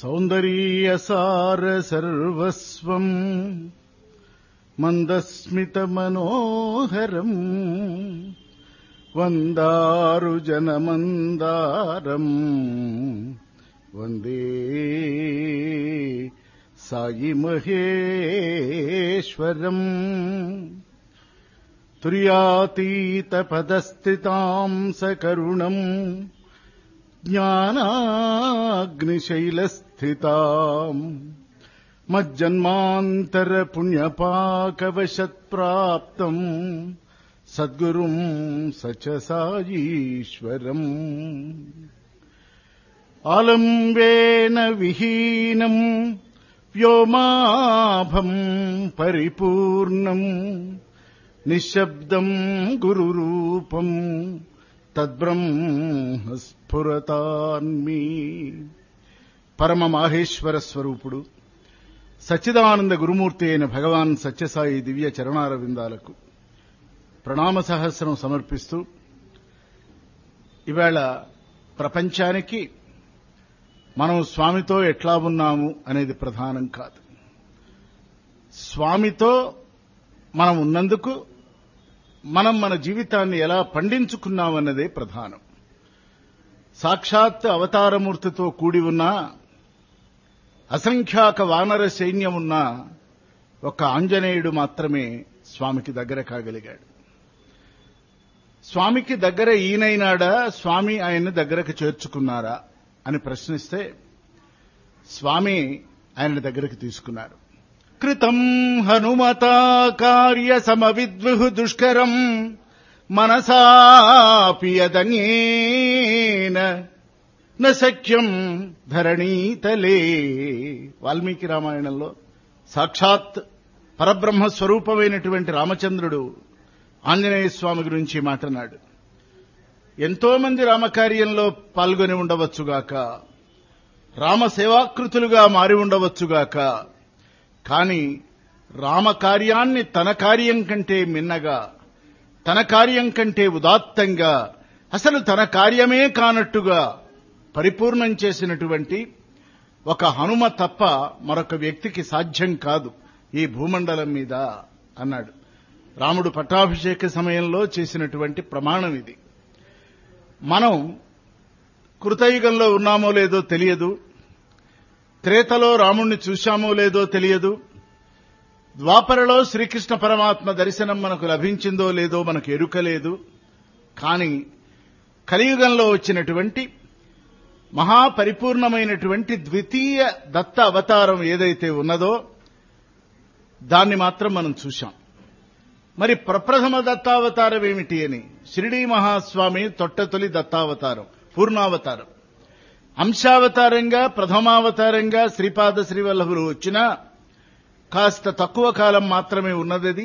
సౌందర్యసార సర్వస్వం మందస్మితమనోహరం వందారు జనమందారం వందే సాయి మహేశ్వరం తుర్యాతీత పదస్థితాం సకరుణం జ్ఞానాగ్నిశైలస్థితాం మజ్జన్మాంతర పుణ్యపాకవశత్ప్రాప్తం సద్గురుం సచ సాయీశ్వరం ఆలంబేన విహీనం వ్యోమాభం పరిపూర్ణం నిశ్శబ్దం గురురూపం తద్బ్రహ్మ స్ఫురతాన్మి పరమ మాహేశ్వర స్వరూపుడు సచ్చిదానంద గురుమూర్తి అయిన భగవాన్ సత్యసాయి దివ్య చరణార విందాలకు ప్రణామ సహస్రం సమర్పిస్తూ ఇవాళ ప్రపంచానికి మనం స్వామితో ఎట్లా ఉన్నాము అనేది ప్రధానం కాదు స్వామితో మనం ఉన్నందుకు మనం మన జీవితాన్ని ఎలా పండించుకున్నామన్నదే ప్రధానం సాక్షాత్ అవతారమూర్తితో కూడి ఉన్న అసంఖ్యాక వానర సైన్యం ఉన్న ఒక ఆంజనేయుడు మాత్రమే స్వామికి దగ్గర కాగలిగాడు స్వామికి దగ్గర ఈయనైనాడా స్వామి ఆయన్ని దగ్గరకు చేర్చుకున్నారా అని ప్రశ్నిస్తే స్వామి ఆయన దగ్గరకు తీసుకున్నారు కృతం హనుమతా కార్య సమవిద్విహు దుష్కరం మనసాపియదన్యేన న సఖ్యం ధరణీతలే వాల్మీకి రామాయణంలో సాక్షాత్ పరబ్రహ్మ స్వరూపమైనటువంటి రామచంద్రుడు ఆంజనేయ స్వామి గురించి మాట్లాడు ఎంతో మంది రామకార్యంలో పాల్గొని ఉండవచ్చుగాక రామ సేవాకృతులుగా మారి ఉండవచ్చుగాక కాని రామకార్యాన్ని తన కార్యం కంటే మిన్నగా తన కార్యం కంటే ఉదాత్తంగా అసలు తన కార్యమే కానట్టుగా పరిపూర్ణం చేసినటువంటి ఒక హనుమ తప్ప మరొక వ్యక్తికి సాధ్యం కాదు ఈ భూమండలం మీద అన్నాడు రాముడు పట్టాభిషేక సమయంలో చేసినటువంటి ప్రమాణం ఇది మనం కృతయుగంలో ఉన్నామో లేదో తెలియదు త్రేతలో రాముణ్ణి చూశామో లేదో తెలియదు ద్వాపరలో శ్రీకృష్ణ పరమాత్మ దర్శనం మనకు లభించిందో లేదో మనకు ఎరుకలేదు కానీ కలియుగంలో వచ్చినటువంటి మహాపరిపూర్ణమైనటువంటి ద్వితీయ దత్త అవతారం ఏదైతే ఉన్నదో దాన్ని మాత్రం మనం చూశాం మరి ప్రప్రథమ దత్తావతారం ఏమిటి అని షిరిడీ మహాస్వామి తొట్టతొలి దత్తావతారం పూర్ణావతారం అంశావతారంగా ప్రథమావతారంగా శ్రీపాద శ్రీవల్లభులు వచ్చినా కాస్త తక్కువ కాలం మాత్రమే ఉన్నది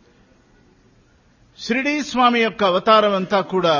షిరిడీ స్వామి యొక్క అవతారం అంతా కూడా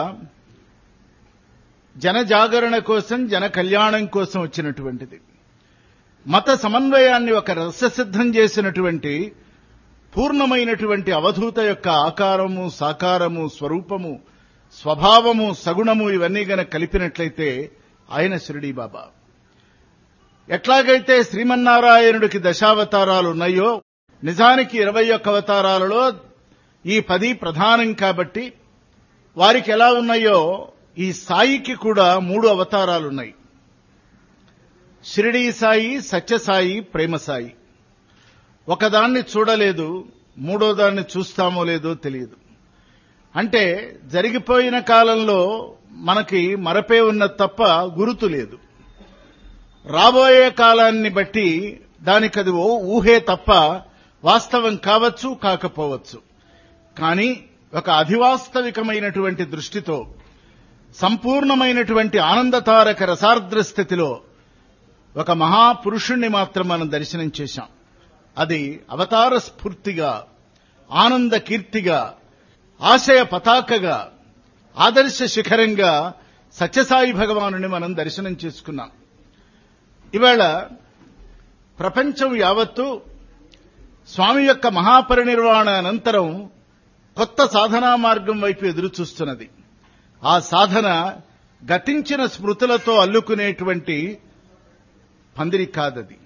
జన జాగరణ కోసం జన కళ్యాణం కోసం వచ్చినటువంటిది మత సమన్వయాన్ని ఒక రససిద్ధం చేసినటువంటి పూర్ణమైనటువంటి అవధూత యొక్క ఆకారము సాకారము స్వరూపము స్వభావము సగుణము ఇవన్నీ గనక కలిపినట్లయితే ఆయన షిరిడీ బాబా ఎట్లాగైతే శ్రీమన్నారాయణుడికి దశావతారాలు ఉన్నాయో నిజానికి ఇరవై ఒక్క అవతారాలలో ఈ పది ప్రధానం కాబట్టి వారికి ఎలా ఉన్నాయో ఈ సాయికి కూడా మూడు అవతారాలున్నాయి షిరిడీ సాయి సత్యసాయి ప్రేమ సాయి ఒకదాన్ని చూడలేదు మూడో దాన్ని చూస్తామో లేదో తెలియదు అంటే జరిగిపోయిన కాలంలో మనకి మరపే ఉన్న తప్ప గురుతు లేదు రాబోయే కాలాన్ని బట్టి దానికి అది ఓ ఊహే తప్ప వాస్తవం కావచ్చు కాకపోవచ్చు కానీ ఒక అధివాస్తవికమైనటువంటి దృష్టితో సంపూర్ణమైనటువంటి ఆనందతారక రసార్ద్ర స్థితిలో ఒక మహాపురుషుణ్ణి మాత్రం మనం దర్శనం చేశాం అది అవతార స్ఫూర్తిగా ఆనంద కీర్తిగా ఆశయ పతాకగా ఆదర్శ శిఖరంగా సత్యసాయి భగవానుని మనం దర్శనం చేసుకున్నాం ఇవాళ ప్రపంచం యావత్తు స్వామి యొక్క మహాపరినిర్వాణ అనంతరం కొత్త సాధనా మార్గం వైపు ఎదురు చూస్తున్నది ఆ సాధన గతించిన స్మృతులతో అల్లుకునేటువంటి పందిరి కాదది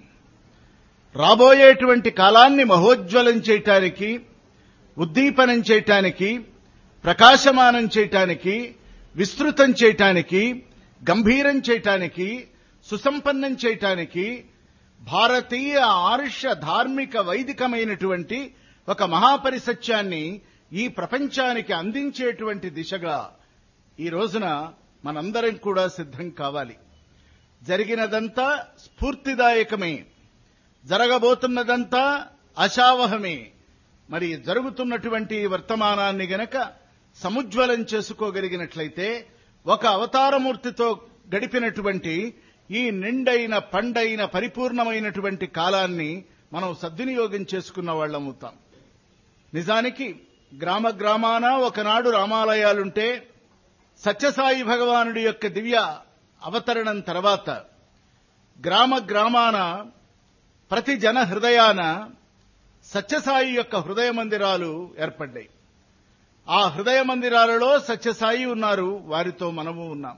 రాబోయేటువంటి కాలాన్ని మహోజ్వలం చేయటానికి ఉద్దీపనం చేయటానికి ప్రకాశమానం చేయటానికి విస్తృతం చేయటానికి గంభీరం చేయటానికి సుసంపన్నం చేయటానికి భారతీయ ఆర్ష ధార్మిక వైదికమైనటువంటి ఒక మహాపరిసత్యాన్ని ఈ ప్రపంచానికి అందించేటువంటి దిశగా ఈ రోజున మనందరం కూడా సిద్ధం కావాలి జరిగినదంతా స్ఫూర్తిదాయకమే జరగబోతున్నదంతా ఆశావహమే మరి జరుగుతున్నటువంటి వర్తమానాన్ని గనక సముజ్వలం చేసుకోగలిగినట్లయితే ఒక అవతారమూర్తితో గడిపినటువంటి ఈ నిండైన పండైన పరిపూర్ణమైనటువంటి కాలాన్ని మనం సద్వినియోగం చేసుకున్న వాళ్ళమవుతాం నిజానికి గ్రామ గ్రామాన ఒకనాడు రామాలయాలుంటే సత్యసాయి భగవానుడి యొక్క దివ్య అవతరణం తర్వాత గ్రామ గ్రామాన ప్రతి జన హృదయాన సత్యసాయి యొక్క హృదయ మందిరాలు ఏర్పడ్డాయి ఆ హృదయ మందిరాలలో సత్యసాయి ఉన్నారు వారితో మనము ఉన్నాం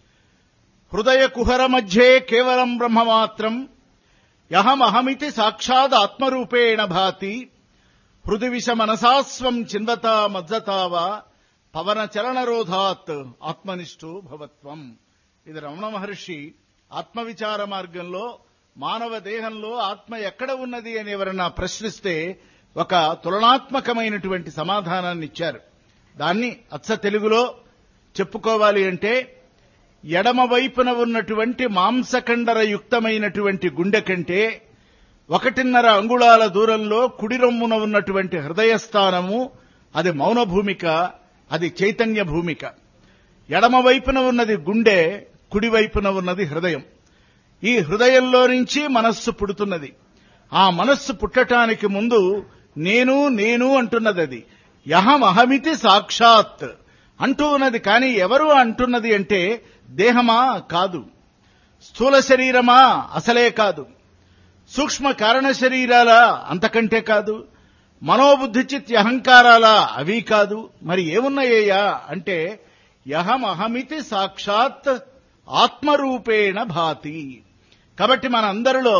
హృదయ కుహర మధ్యే కేవలం బ్రహ్మమాత్రం యహమహమితి సాక్షాద్ ఆత్మరూపేణ భాతి హృది విష మనసాస్వం చిన్వతా మజ్జతావా పవన చలనరోధాత్ ఆత్మనిష్ఠో భవత్వం ఇది రమణ మహర్షి ఆత్మవిచార మార్గంలో మానవ దేహంలో ఆత్మ ఎక్కడ ఉన్నది అని ఎవరన్నా ప్రశ్నిస్తే ఒక తులనాత్మకమైనటువంటి సమాధానాన్ని ఇచ్చారు దాన్ని అచ్చ తెలుగులో చెప్పుకోవాలి అంటే ఎడమ వైపున ఉన్నటువంటి మాంసకండర యుక్తమైనటువంటి గుండె కంటే ఒకటిన్నర అంగుళాల దూరంలో కుడి రొమ్మున ఉన్నటువంటి హృదయస్థానము అది మౌన భూమిక అది చైతన్య భూమిక ఎడమ వైపున ఉన్నది గుండె కుడి వైపున ఉన్నది హృదయం ఈ హృదయంలో నుంచి మనస్సు పుడుతున్నది ఆ మనస్సు పుట్టటానికి ముందు నేను నేను అంటున్నది అది యహమహమితి సాక్షాత్ అంటూ ఉన్నది కానీ ఎవరు అంటున్నది అంటే దేహమా కాదు స్థూల శరీరమా అసలే కాదు సూక్ష్మ కారణ శరీరాలా అంతకంటే కాదు మనోబుద్ధి చిత్ అహంకారాలా అవి కాదు మరి ఏమున్నాయ్యా అంటే యహమహమితి సాక్షాత్ ఆత్మరూపేణ భాతి కాబట్టి మన అందరిలో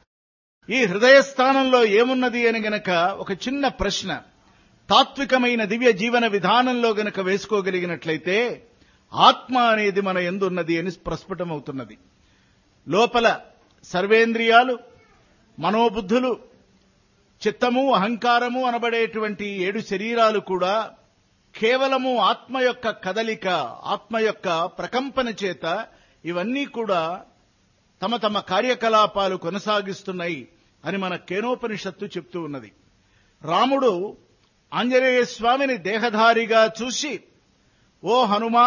ఈ హృదయ స్థానంలో ఏమున్నది అని గనక ఒక చిన్న ప్రశ్న తాత్వికమైన దివ్య జీవన విధానంలో గనక వేసుకోగలిగినట్లయితే ఆత్మ అనేది మన ఎందున్నది అని ప్రస్ఫుటమవుతున్నది లోపల సర్వేంద్రియాలు మనోబుద్ధులు చిత్తము అహంకారము అనబడేటువంటి ఏడు శరీరాలు కూడా కేవలము ఆత్మ యొక్క కదలిక ఆత్మ యొక్క ప్రకంపన చేత ఇవన్నీ కూడా తమ తమ కార్యకలాపాలు కొనసాగిస్తున్నాయి అని మన కేనోపనిషత్తు చెప్తూ ఉన్నది రాముడు ఆంజనేయ స్వామిని దేహధారిగా చూసి ఓ హనుమా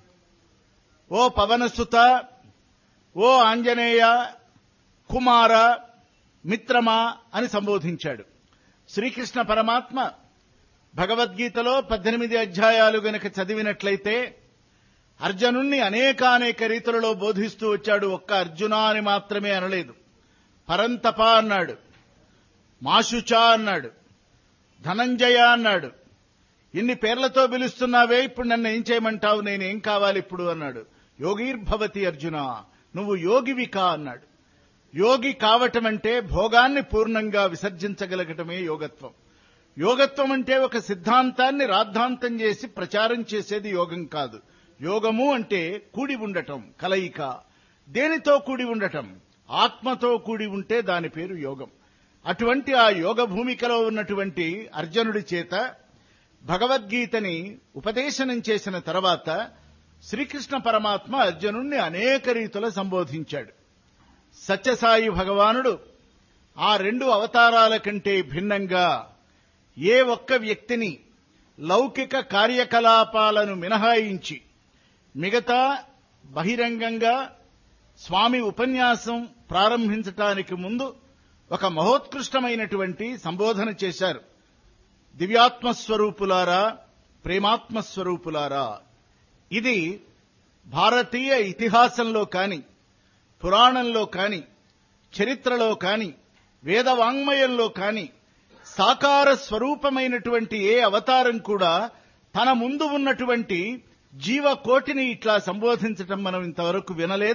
ఓ పవనసుత ఓ ఆంజనేయ కుమార మిత్రమా అని సంబోధించాడు శ్రీకృష్ణ పరమాత్మ భగవద్గీతలో పద్దెనిమిది అధ్యాయాలు గనక చదివినట్లయితే అర్జునుణ్ణి అనేకానేక రీతులలో బోధిస్తూ వచ్చాడు ఒక్క అర్జున అని మాత్రమే అనలేదు పరంతప అన్నాడు మాషుచ అన్నాడు ధనంజయ అన్నాడు ఇన్ని పేర్లతో పిలుస్తున్నావే ఇప్పుడు నన్ను ఏం చేయమంటావు నేనేం కావాలి ఇప్పుడు అన్నాడు యోగీర్భవతి అర్జున నువ్వు యోగివికా అన్నాడు యోగి కావటం అంటే భోగాన్ని పూర్ణంగా విసర్జించగలగటమే యోగత్వం యోగత్వం అంటే ఒక సిద్ధాంతాన్ని రాద్ధాంతం చేసి ప్రచారం చేసేది యోగం కాదు యోగము అంటే కూడి ఉండటం కలయిక దేనితో కూడి ఉండటం ఆత్మతో కూడి ఉంటే దాని పేరు యోగం అటువంటి ఆ యోగ భూమికలో ఉన్నటువంటి అర్జునుడి చేత భగవద్గీతని ఉపదేశనం చేసిన తర్వాత శ్రీకృష్ణ పరమాత్మ అర్జునుణ్ణి అనేక రీతుల సంబోధించాడు సత్యసాయి భగవానుడు ఆ రెండు అవతారాల కంటే భిన్నంగా ఏ ఒక్క వ్యక్తిని లౌకిక కార్యకలాపాలను మినహాయించి మిగతా బహిరంగంగా స్వామి ఉపన్యాసం ప్రారంభించటానికి ముందు ఒక మహోత్కృష్టమైనటువంటి సంబోధన చేశారు దివ్యాత్మస్వరూపులారా ప్రేమాత్మస్వరూపులారా ఇది భారతీయ ఇతిహాసంలో కాని పురాణంలో కాని చరిత్రలో కాని వేదవాంగ్మయంలో కాని సాకార స్వరూపమైనటువంటి ఏ అవతారం కూడా తన ముందు ఉన్నటువంటి జీవకోటిని ఇట్లా సంబోధించటం మనం ఇంతవరకు వినలేదు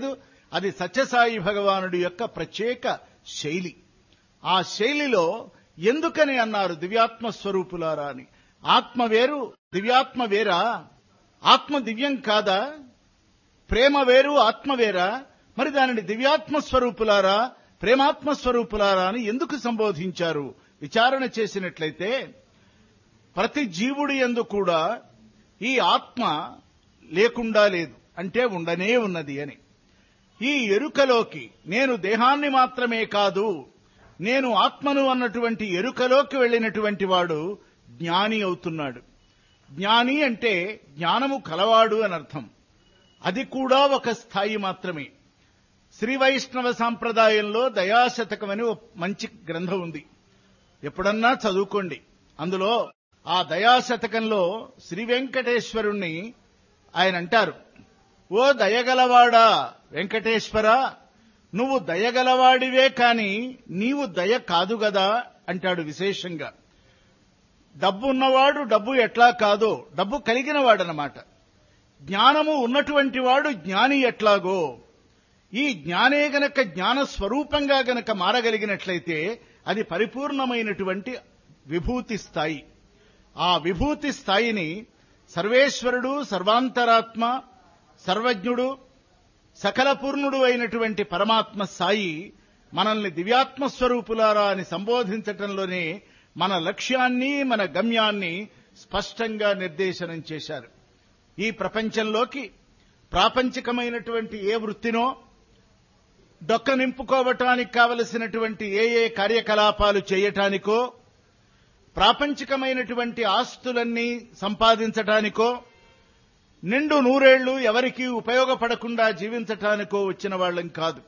అది సత్యసాయి భగవానుడి యొక్క ప్రత్యేక శైలి ఆ శైలిలో ఎందుకని అన్నారు దివ్యాత్మ స్వరూపులారా అని ఆత్మ వేరు దివ్యాత్మ వేరా ఆత్మ దివ్యం కాదా ప్రేమ వేరు ఆత్మ వేరా మరి దానిని దివ్యాత్మ స్వరూపులారా ప్రేమాత్మ స్వరూపులారా అని ఎందుకు సంబోధించారు విచారణ చేసినట్లయితే ప్రతి జీవుడి ఎందు కూడా ఈ ఆత్మ లేకుండా లేదు అంటే ఉండనే ఉన్నది అని ఈ ఎరుకలోకి నేను దేహాన్ని మాత్రమే కాదు నేను ఆత్మను అన్నటువంటి ఎరుకలోకి వెళ్ళినటువంటి వాడు జ్ఞాని అవుతున్నాడు జ్ఞాని అంటే జ్ఞానము కలవాడు అని అర్థం అది కూడా ఒక స్థాయి మాత్రమే శ్రీ వైష్ణవ సాంప్రదాయంలో దయాశతకం అని ఒక మంచి గ్రంథం ఉంది ఎప్పుడన్నా చదువుకోండి అందులో ఆ దయాశతకంలో శ్రీ వెంకటేశ్వరుణ్ణి ఆయన అంటారు ఓ దయగలవాడా వెంకటేశ్వర నువ్వు దయగలవాడివే కాని నీవు దయ కాదు గదా అంటాడు విశేషంగా డబ్బు ఉన్నవాడు డబ్బు ఎట్లా కాదో డబ్బు కలిగిన వాడనమాట జ్ఞానము ఉన్నటువంటి వాడు జ్ఞాని ఎట్లాగో ఈ జ్ఞానే గనక జ్ఞాన స్వరూపంగా గనక మారగలిగినట్లయితే అది పరిపూర్ణమైనటువంటి విభూతి స్థాయి ఆ విభూతి స్థాయిని సర్వేశ్వరుడు సర్వాంతరాత్మ సర్వజ్ఞుడు సకల పూర్ణుడు అయినటువంటి పరమాత్మ సాయి మనల్ని దివ్యాత్మ స్వరూపులారా అని సంబోధించటంలోనే మన లక్ష్యాన్ని మన గమ్యాన్ని స్పష్టంగా నిర్దేశనం చేశారు ఈ ప్రపంచంలోకి ప్రాపంచికమైనటువంటి ఏ వృత్తినో డొక్క నింపుకోవటానికి కావలసినటువంటి ఏ ఏ కార్యకలాపాలు చేయటానికో ప్రాపంచికమైనటువంటి ఆస్తులన్నీ సంపాదించటానికో నిండు నూరేళ్లు ఎవరికీ ఉపయోగపడకుండా జీవించటానికో వచ్చిన వాళ్ళం కాదు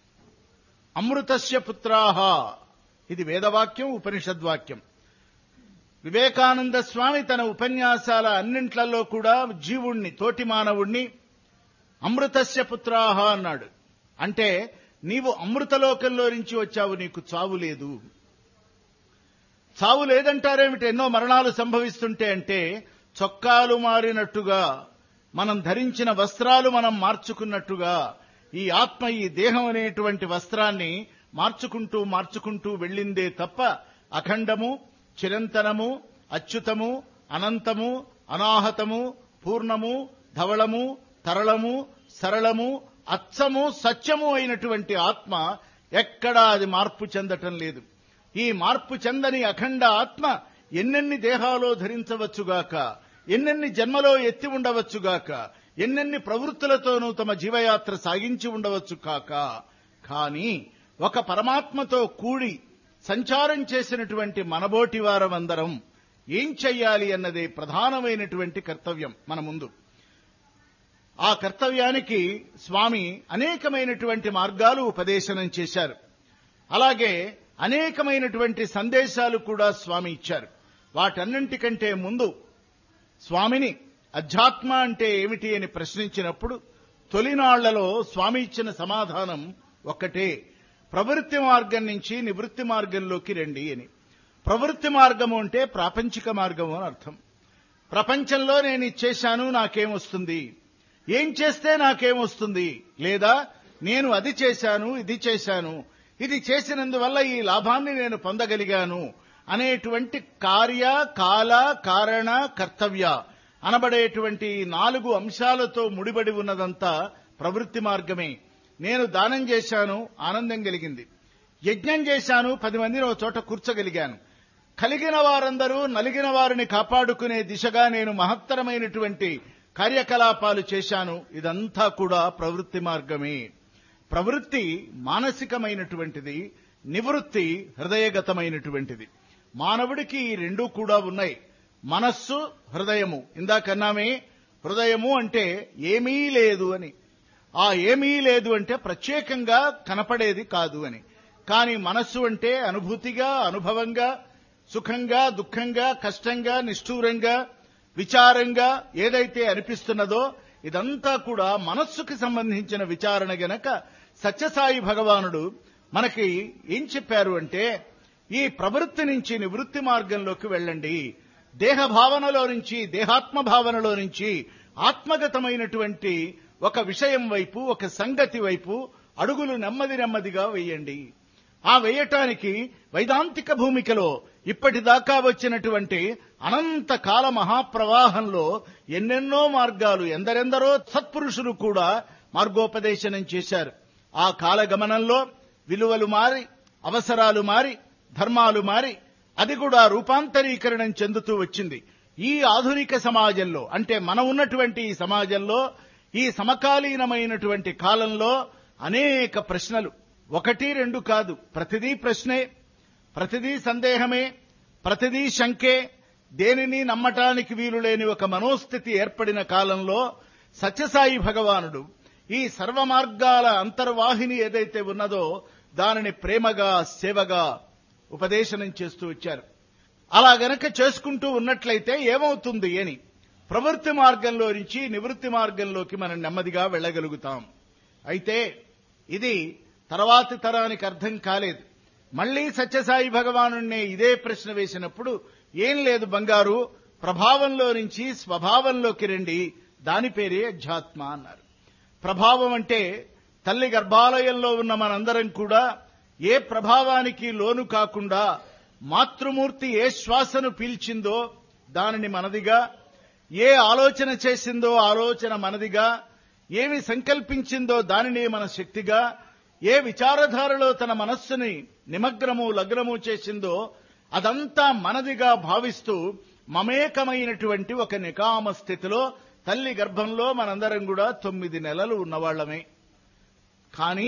అమృతస్య పుత్రాహ ఇది వేదవాక్యం ఉపనిషద్వాక్యం వివేకానంద స్వామి తన ఉపన్యాసాల అన్నింట్లలో కూడా జీవుణ్ణి తోటి మానవుణ్ణి అమృతస్య పుత్రాహ అన్నాడు అంటే నీవు అమృతలోకంలో నుంచి వచ్చావు నీకు చావు లేదు చావు లేదంటారేమిటి ఎన్నో మరణాలు సంభవిస్తుంటే అంటే చొక్కాలు మారినట్టుగా మనం ధరించిన వస్త్రాలు మనం మార్చుకున్నట్టుగా ఈ ఆత్మ ఈ దేహం అనేటువంటి వస్త్రాన్ని మార్చుకుంటూ మార్చుకుంటూ వెళ్ళిందే తప్ప అఖండము చిరంతనము అచ్యుతము అనంతము అనాహతము పూర్ణము ధవళము తరళము సరళము అచ్చము సత్యము అయినటువంటి ఆత్మ ఎక్కడా అది మార్పు చెందటం లేదు ఈ మార్పు చెందని అఖండ ఆత్మ ఎన్నెన్ని దేహాలో ధరించవచ్చుగాక ఎన్నెన్ని జన్మలో ఎత్తి ఉండవచ్చుగాక ఎన్నెన్ని ప్రవృత్తులతోనూ తమ జీవయాత్ర సాగించి ఉండవచ్చు కాక కాని ఒక పరమాత్మతో కూడి సంచారం చేసినటువంటి మనబోటి వారమందరం ఏం చెయ్యాలి అన్నదే ప్రధానమైనటువంటి కర్తవ్యం మన ముందు ఆ కర్తవ్యానికి స్వామి అనేకమైనటువంటి మార్గాలు ఉపదేశనం చేశారు అలాగే అనేకమైనటువంటి సందేశాలు కూడా స్వామి ఇచ్చారు వాటన్నింటికంటే ముందు స్వామిని అధ్యాత్మ అంటే ఏమిటి అని ప్రశ్నించినప్పుడు తొలినాళ్లలో స్వామి ఇచ్చిన సమాధానం ఒక్కటే ప్రవృత్తి మార్గం నుంచి నివృత్తి మార్గంలోకి రండి అని ప్రవృత్తి మార్గము అంటే ప్రాపంచిక మార్గము అని అర్థం ప్రపంచంలో నేను ఇది చేశాను నాకేమొస్తుంది ఏం చేస్తే నాకేమొస్తుంది లేదా నేను అది చేశాను ఇది చేశాను ఇది చేసినందువల్ల ఈ లాభాన్ని నేను పొందగలిగాను అనేటువంటి కార్య కాల కారణ కర్తవ్య అనబడేటువంటి ఈ నాలుగు అంశాలతో ముడిపడి ఉన్నదంతా ప్రవృత్తి మార్గమే నేను దానం చేశాను ఆనందం కలిగింది యజ్ఞం చేశాను పది మందిని ఒక చోట కూర్చోగలిగాను కలిగిన వారందరూ నలిగిన వారిని కాపాడుకునే దిశగా నేను మహత్తరమైనటువంటి కార్యకలాపాలు చేశాను ఇదంతా కూడా ప్రవృత్తి మార్గమే ప్రవృత్తి మానసికమైనటువంటిది నివృత్తి హృదయగతమైనటువంటిది మానవుడికి ఈ రెండూ కూడా ఉన్నాయి మనస్సు హృదయము ఇందాకన్నామే హృదయము అంటే ఏమీ లేదు అని ఆ ఏమీ లేదు అంటే ప్రత్యేకంగా కనపడేది కాదు అని కానీ మనస్సు అంటే అనుభూతిగా అనుభవంగా సుఖంగా దుఃఖంగా కష్టంగా నిష్ఠూరంగా విచారంగా ఏదైతే అనిపిస్తున్నదో ఇదంతా కూడా మనస్సుకి సంబంధించిన విచారణ గనక సత్యసాయి భగవానుడు మనకి ఏం చెప్పారు అంటే ఈ ప్రవృత్తి నుంచి నివృత్తి మార్గంలోకి వెళ్ళండి దేహ భావనలో నుంచి దేహాత్మ భావనలో నుంచి ఆత్మగతమైనటువంటి ఒక విషయం వైపు ఒక సంగతి వైపు అడుగులు నెమ్మది నెమ్మదిగా వేయండి ఆ వేయటానికి వైదాంతిక భూమికలో ఇప్పటిదాకా వచ్చినటువంటి అనంత కాల మహాప్రవాహంలో ఎన్నెన్నో మార్గాలు ఎందరెందరో సత్పురుషులు కూడా మార్గోపదేశనం చేశారు ఆ కాలగమనంలో విలువలు మారి అవసరాలు మారి ధర్మాలు మారి అది కూడా రూపాంతరీకరణం చెందుతూ వచ్చింది ఈ ఆధునిక సమాజంలో అంటే మనం ఉన్నటువంటి ఈ సమాజంలో ఈ సమకాలీనమైనటువంటి కాలంలో అనేక ప్రశ్నలు ఒకటి రెండు కాదు ప్రతిదీ ప్రశ్నే ప్రతిదీ సందేహమే ప్రతిదీ శంకే దేనిని నమ్మటానికి వీలు లేని ఒక మనోస్థితి ఏర్పడిన కాలంలో సత్యసాయి భగవానుడు ఈ సర్వమార్గాల అంతర్వాహిని ఏదైతే ఉన్నదో దానిని ప్రేమగా సేవగా ఉపదేశనం చేస్తూ వచ్చారు అలా గనక చేసుకుంటూ ఉన్నట్లయితే ఏమవుతుంది అని ప్రవృత్తి మార్గంలో నుంచి నివృత్తి మార్గంలోకి మనం నెమ్మదిగా వెళ్ళగలుగుతాం అయితే ఇది తర్వాతి తరానికి అర్థం కాలేదు మళ్లీ సత్యసాయి భగవాను ఇదే ప్రశ్న వేసినప్పుడు ఏం లేదు బంగారు ప్రభావంలో నుంచి స్వభావంలోకి రండి దాని పేరే అధ్యాత్మ అన్నారు ప్రభావం అంటే తల్లి గర్భాలయంలో ఉన్న మనందరం కూడా ఏ ప్రభావానికి లోను కాకుండా మాతృమూర్తి ఏ శ్వాసను పీల్చిందో దానిని మనదిగా ఏ ఆలోచన చేసిందో ఆలోచన మనదిగా ఏమి సంకల్పించిందో దానిని మన శక్తిగా ఏ విచారధారలో తన మనస్సుని నిమగ్నము లగ్నము చేసిందో అదంతా మనదిగా భావిస్తూ మమేకమైనటువంటి ఒక నికామ స్థితిలో తల్లి గర్భంలో మనందరం కూడా తొమ్మిది నెలలు ఉన్నవాళ్లమే కానీ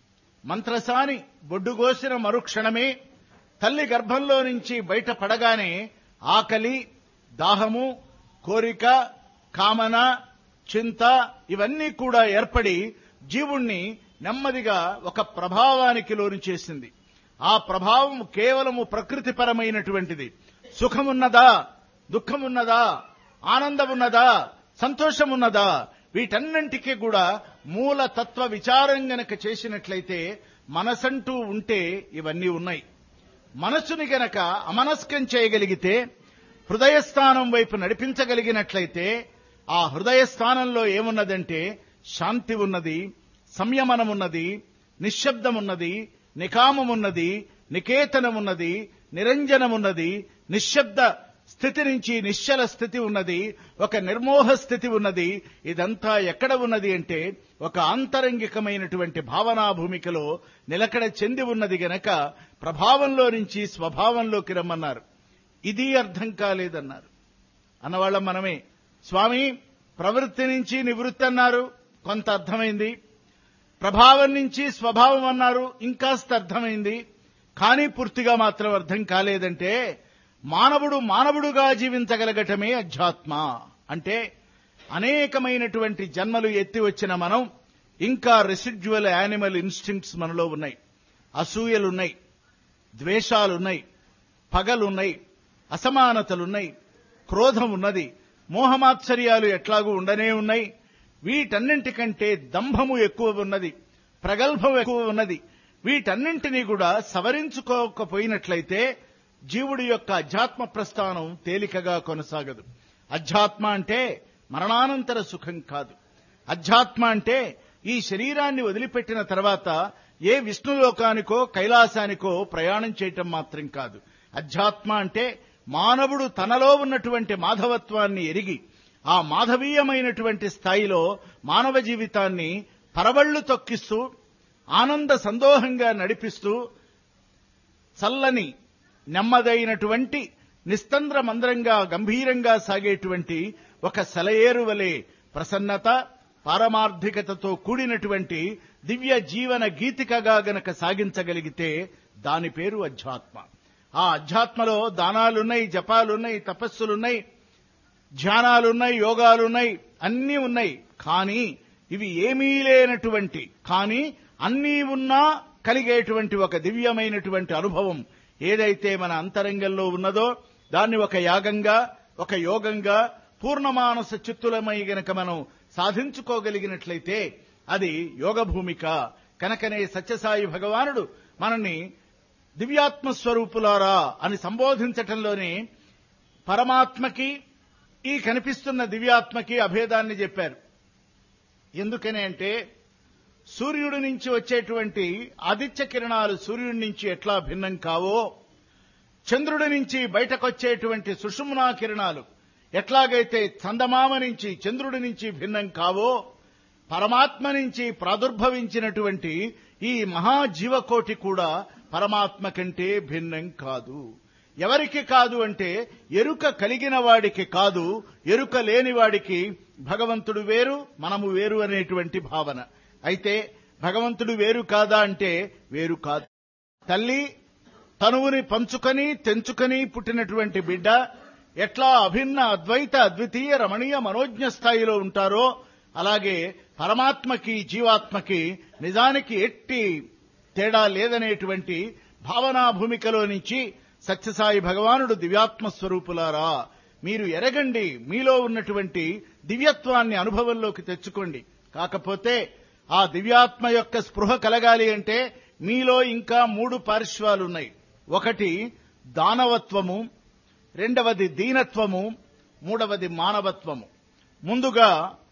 మంత్రసాని బొడ్డుగోసిన మరుక్షణమే తల్లి గర్భంలో నుంచి బయట పడగానే ఆకలి దాహము కోరిక కామన చింత ఇవన్నీ కూడా ఏర్పడి జీవుణ్ణి నెమ్మదిగా ఒక ప్రభావానికి లోను చేసింది ఆ ప్రభావం కేవలము ప్రకృతిపరమైనటువంటిది సుఖమున్నదా దుఃఖమున్నదా ఆనందమున్నదా సంతోషమున్నదా వీటన్నింటికీ కూడా మూల తత్వ విచారం గనక చేసినట్లయితే మనసంటూ ఉంటే ఇవన్నీ ఉన్నాయి మనసుని గనక అమనస్కం చేయగలిగితే హృదయస్థానం వైపు నడిపించగలిగినట్లయితే ఆ హృదయస్థానంలో ఏమున్నదంటే శాంతి ఉన్నది సంయమనమున్నది నిశ్శబ్దమున్నది నికామమున్నది నికేతనమున్నది నిరంజనమున్నది నిశ్శబ్ద స్థితి నుంచి నిశ్చల స్థితి ఉన్నది ఒక నిర్మోహ స్థితి ఉన్నది ఇదంతా ఎక్కడ ఉన్నది అంటే ఒక ఆంతరంగికమైనటువంటి భావనా భూమికలో నిలకడ చెంది ఉన్నది గనక ప్రభావంలో నుంచి స్వభావంలోకి రమ్మన్నారు ఇది అర్థం కాలేదన్నారు అన్నవాళ్ళం మనమే స్వామి ప్రవృత్తి నుంచి నివృత్తి అన్నారు కొంత అర్థమైంది ప్రభావం నుంచి స్వభావం అన్నారు ఇంకాస్త అర్థమైంది కానీ పూర్తిగా మాత్రం అర్థం కాలేదంటే మానవుడు మానవుడుగా జీవించగలగటమే అధ్యాత్మ అంటే అనేకమైనటువంటి జన్మలు ఎత్తి వచ్చిన మనం ఇంకా రెసిడ్యువల్ యానిమల్ ఇన్స్టింక్ట్స్ మనలో ఉన్నాయి అసూయలున్నాయి ద్వేషాలున్నాయి పగలున్నాయి అసమానతలున్నాయి క్రోధం ఉన్నది మోహమాత్సర్యాలు ఎట్లాగూ ఉండనే ఉన్నాయి వీటన్నింటికంటే దంభము ఎక్కువ ఉన్నది ప్రగల్భం ఎక్కువ ఉన్నది వీటన్నింటినీ కూడా సవరించుకోకపోయినట్లయితే జీవుడి యొక్క అధ్యాత్మ ప్రస్థానం తేలికగా కొనసాగదు అధ్యాత్మ అంటే మరణానంతర సుఖం కాదు అధ్యాత్మ అంటే ఈ శరీరాన్ని వదిలిపెట్టిన తర్వాత ఏ విష్ణులోకానికో కైలాసానికో ప్రయాణం చేయటం మాత్రం కాదు అధ్యాత్మ అంటే మానవుడు తనలో ఉన్నటువంటి మాధవత్వాన్ని ఎరిగి ఆ మాధవీయమైనటువంటి స్థాయిలో మానవ జీవితాన్ని పరవళ్లు తొక్కిస్తూ ఆనంద సందోహంగా నడిపిస్తూ చల్లని నెమ్మదైనటువంటి నిస్తంద్ర మంద్రంగా గంభీరంగా సాగేటువంటి ఒక సెలయేరు వలె ప్రసన్నత పారమార్థికతతో కూడినటువంటి దివ్య జీవన గీతికగా గనక సాగించగలిగితే దాని పేరు అధ్యాత్మ ఆ అధ్యాత్మలో దానాలున్నాయి జపాలున్నాయి తపస్సులున్నాయి ధ్యానాలున్నాయి యోగాలున్నాయి అన్నీ ఉన్నాయి కానీ ఇవి ఏమీ లేనటువంటి కానీ అన్నీ ఉన్నా కలిగేటువంటి ఒక దివ్యమైనటువంటి అనుభవం ఏదైతే మన అంతరంగంలో ఉన్నదో దాన్ని ఒక యాగంగా ఒక యోగంగా పూర్ణమానస చిత్తులమై గనక మనం సాధించుకోగలిగినట్లయితే అది యోగ భూమిక కనుకనే సత్యసాయి భగవానుడు మనల్ని దివ్యాత్మ స్వరూపులారా అని సంబోధించటంలోనే పరమాత్మకి ఈ కనిపిస్తున్న దివ్యాత్మకి అభేదాన్ని చెప్పారు ఎందుకని అంటే సూర్యుడి నుంచి వచ్చేటువంటి ఆదిత్య కిరణాలు సూర్యుడి నుంచి ఎట్లా భిన్నం కావో చంద్రుడి నుంచి బయటకొచ్చేటువంటి సుషుమ్నా కిరణాలు ఎట్లాగైతే చందమామ నుంచి చంద్రుడి నుంచి భిన్నం కావో పరమాత్మ నుంచి ప్రాదుర్భవించినటువంటి ఈ మహాజీవకోటి కూడా పరమాత్మ కంటే భిన్నం కాదు ఎవరికి కాదు అంటే ఎరుక కలిగిన వాడికి కాదు ఎరుక లేని వాడికి భగవంతుడు వేరు మనము వేరు అనేటువంటి భావన అయితే భగవంతుడు వేరు కాదా అంటే వేరు కాదు తల్లి తనువుని పంచుకొని తెంచుకొని పుట్టినటువంటి బిడ్డ ఎట్లా అభిన్న అద్వైత అద్వితీయ రమణీయ మనోజ్ఞ స్థాయిలో ఉంటారో అలాగే పరమాత్మకి జీవాత్మకి నిజానికి ఎట్టి తేడా లేదనేటువంటి భావనా భూమికలో నుంచి సత్యసాయి భగవానుడు దివ్యాత్మ స్వరూపులారా మీరు ఎరగండి మీలో ఉన్నటువంటి దివ్యత్వాన్ని అనుభవంలోకి తెచ్చుకోండి కాకపోతే ఆ దివ్యాత్మ యొక్క స్పృహ కలగాలి అంటే మీలో ఇంకా మూడు పార్శ్వాలున్నాయి ఒకటి దానవత్వము రెండవది దీనత్వము మూడవది మానవత్వము ముందుగా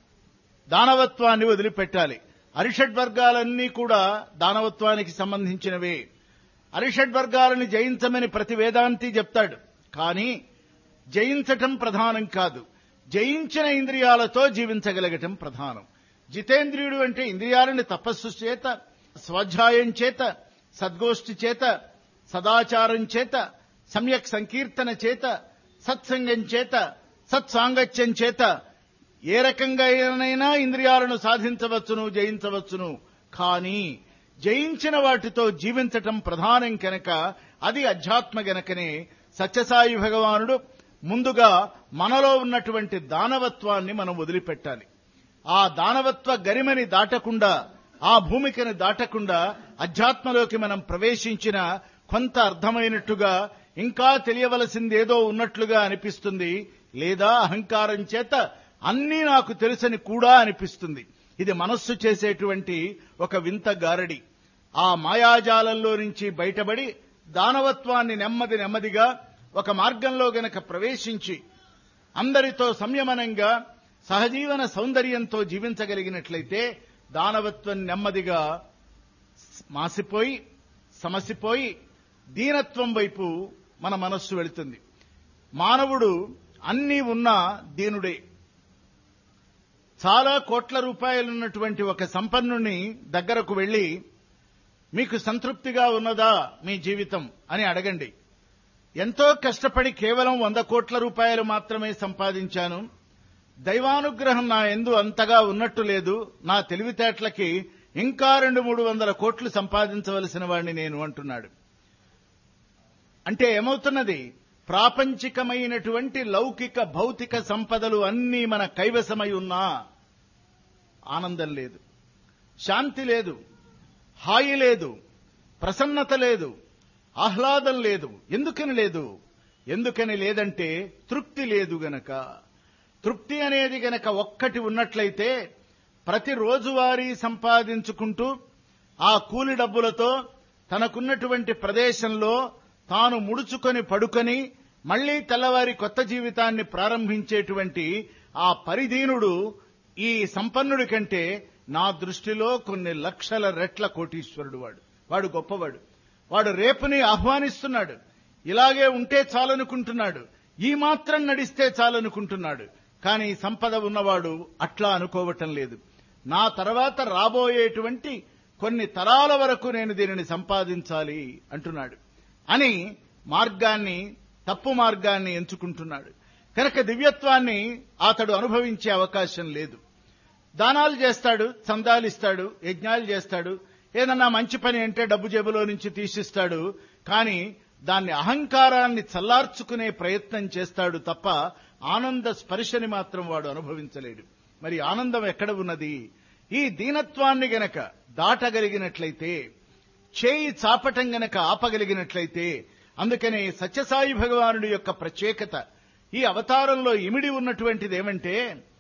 దానవత్వాన్ని వదిలిపెట్టాలి అరిషడ్ వర్గాలన్నీ కూడా దానవత్వానికి సంబంధించినవే అరిషడ్ వర్గాలను జయించమని ప్రతి వేదాంతి చెప్తాడు కానీ జయించటం ప్రధానం కాదు జయించిన ఇంద్రియాలతో జీవించగలగటం ప్రధానం జితేంద్రియుడు అంటే ఇంద్రియాలని తపస్సు చేత స్వాధ్యాయం చేత సద్గోష్ఠి చేత సదాచారం చేత సమ్యక్ సంకీర్తన చేత సత్సంగం చేత సత్సాంగత్యం చేత ఏ రకంగా అయినైనా ఇంద్రియాలను సాధించవచ్చును జయించవచ్చును కానీ జయించిన వాటితో జీవించటం ప్రధానం కనుక అది అధ్యాత్మ గనకనే సత్యసాయి భగవానుడు ముందుగా మనలో ఉన్నటువంటి దానవత్వాన్ని మనం వదిలిపెట్టాలి ఆ దానవత్వ గరిమని దాటకుండా ఆ భూమికని దాటకుండా అధ్యాత్మలోకి మనం ప్రవేశించిన కొంత అర్థమైనట్టుగా ఇంకా తెలియవలసిందేదో ఉన్నట్లుగా అనిపిస్తుంది లేదా అహంకారం చేత అన్నీ నాకు తెలుసని కూడా అనిపిస్తుంది ఇది మనస్సు చేసేటువంటి ఒక వింత గారడి ఆ మాయాజాలంలో నుంచి బయటపడి దానవత్వాన్ని నెమ్మది నెమ్మదిగా ఒక మార్గంలో గనక ప్రవేశించి అందరితో సంయమనంగా సహజీవన సౌందర్యంతో జీవించగలిగినట్లయితే దానవత్వం నెమ్మదిగా మాసిపోయి సమసిపోయి దీనత్వం వైపు మన మనస్సు వెళుతుంది మానవుడు అన్నీ ఉన్నా దీనుడే చాలా కోట్ల రూపాయలున్నటువంటి ఒక సంపన్నుని దగ్గరకు వెళ్లి మీకు సంతృప్తిగా ఉన్నదా మీ జీవితం అని అడగండి ఎంతో కష్టపడి కేవలం వంద కోట్ల రూపాయలు మాత్రమే సంపాదించాను దైవానుగ్రహం నా ఎందు అంతగా ఉన్నట్టు లేదు నా తెలివితేటలకి ఇంకా రెండు మూడు వందల కోట్లు సంపాదించవలసిన వాడిని నేను అంటున్నాడు అంటే ఏమవుతున్నది ప్రాపంచికమైనటువంటి లౌకిక భౌతిక సంపదలు అన్నీ మన కైవసమై ఉన్నా ఆనందం లేదు శాంతి లేదు హాయి లేదు ప్రసన్నత లేదు ఆహ్లాదం లేదు ఎందుకని లేదు ఎందుకని లేదంటే తృప్తి లేదు గనక తృప్తి అనేది గనక ఒక్కటి ఉన్నట్లయితే ప్రతి రోజువారీ సంపాదించుకుంటూ ఆ కూలి డబ్బులతో తనకున్నటువంటి ప్రదేశంలో తాను ముడుచుకొని పడుకొని మళ్లీ తెల్లవారి కొత్త జీవితాన్ని ప్రారంభించేటువంటి ఆ పరిధీనుడు ఈ సంపన్నుడి కంటే నా దృష్టిలో కొన్ని లక్షల రెట్ల కోటీశ్వరుడు వాడు వాడు గొప్పవాడు వాడు రేపుని ఆహ్వానిస్తున్నాడు ఇలాగే ఉంటే చాలనుకుంటున్నాడు ఈ మాత్రం నడిస్తే చాలనుకుంటున్నాడు కానీ సంపద ఉన్నవాడు అట్లా అనుకోవటం లేదు నా తర్వాత రాబోయేటువంటి కొన్ని తరాల వరకు నేను దీనిని సంపాదించాలి అంటున్నాడు అని మార్గాన్ని తప్పు మార్గాన్ని ఎంచుకుంటున్నాడు కనుక దివ్యత్వాన్ని అతడు అనుభవించే అవకాశం లేదు దానాలు చేస్తాడు చందాలిస్తాడు యజ్ఞాలు చేస్తాడు ఏదన్నా మంచి పని అంటే డబ్బు జేబులో నుంచి తీసిస్తాడు కానీ దాన్ని అహంకారాన్ని చల్లార్చుకునే ప్రయత్నం చేస్తాడు తప్ప ఆనంద స్పర్శని మాత్రం వాడు అనుభవించలేడు మరి ఆనందం ఎక్కడ ఉన్నది ఈ దీనత్వాన్ని గనక దాటగలిగినట్లయితే చేయి చాపటం గనక ఆపగలిగినట్లయితే అందుకనే సత్యసాయి భగవానుడి యొక్క ప్రత్యేకత ఈ అవతారంలో ఇమిడి ఉన్నటువంటిది ఏమంటే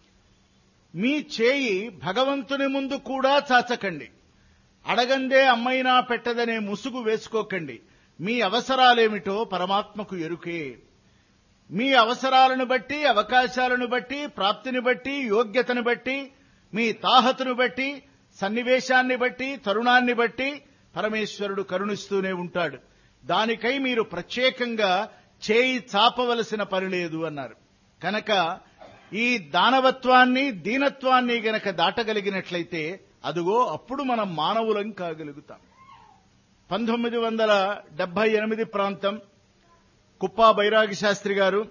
మీ చేయి భగవంతుని ముందు కూడా చాచకండి అడగందే అమ్మైనా పెట్టదనే ముసుగు వేసుకోకండి మీ అవసరాలేమిటో పరమాత్మకు ఎరుకే మీ అవసరాలను బట్టి అవకాశాలను బట్టి ప్రాప్తిని బట్టి యోగ్యతను బట్టి మీ తాహతును బట్టి సన్నివేశాన్ని బట్టి తరుణాన్ని బట్టి పరమేశ్వరుడు కరుణిస్తూనే ఉంటాడు దానికై మీరు ప్రత్యేకంగా చేయి చాపవలసిన పని లేదు అన్నారు కనుక ఈ దానవత్వాన్ని దీనత్వాన్ని గనక దాటగలిగినట్లయితే అదుగో అప్పుడు మనం మానవులం కాగలుగుతాం పంతొమ్మిది వందల డెబ్బై ఎనిమిది ప్రాంతం కుప్పా బైరాగి శాస్త్రి గారు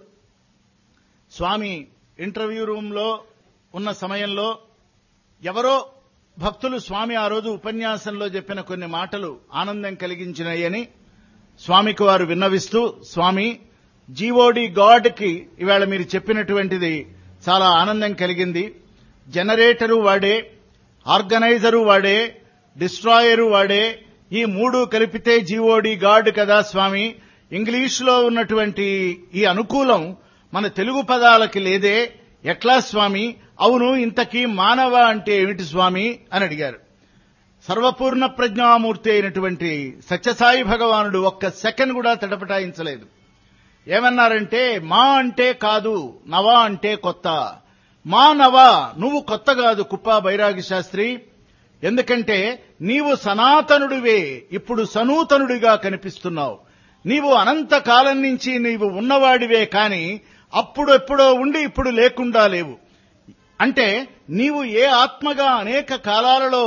స్వామి ఇంటర్వ్యూ రూంలో ఉన్న సమయంలో ఎవరో భక్తులు స్వామి ఆ రోజు ఉపన్యాసంలో చెప్పిన కొన్ని మాటలు ఆనందం కలిగించినాయని స్వామికి వారు విన్నవిస్తూ స్వామి జీఓడి గాడ్కి ఇవాళ మీరు చెప్పినటువంటిది చాలా ఆనందం కలిగింది జనరేటరు వాడే ఆర్గనైజరు వాడే డిస్ట్రాయరు వాడే ఈ మూడు కలిపితే జీఓడి గాడ్ కదా స్వామి ఇంగ్లీష్లో ఉన్నటువంటి ఈ అనుకూలం మన తెలుగు పదాలకి లేదే ఎట్లా స్వామి అవును ఇంతకీ మానవ అంటే ఏమిటి స్వామి అని అడిగారు సర్వపూర్ణ ప్రజ్ఞామూర్తి అయినటువంటి సత్యసాయి భగవానుడు ఒక్క సెకండ్ కూడా తడపటాయించలేదు ఏమన్నారంటే మా అంటే కాదు నవ అంటే కొత్త మా నవ నువ్వు కొత్త కాదు కుప్పా బైరాగి శాస్త్రి ఎందుకంటే నీవు సనాతనుడివే ఇప్పుడు సనూతనుడిగా కనిపిస్తున్నావు నీవు అనంత కాలం నుంచి నీవు ఉన్నవాడివే కాని అప్పుడు ఎప్పుడో ఉండి ఇప్పుడు లేకుండా లేవు అంటే నీవు ఏ ఆత్మగా అనేక కాలాలలో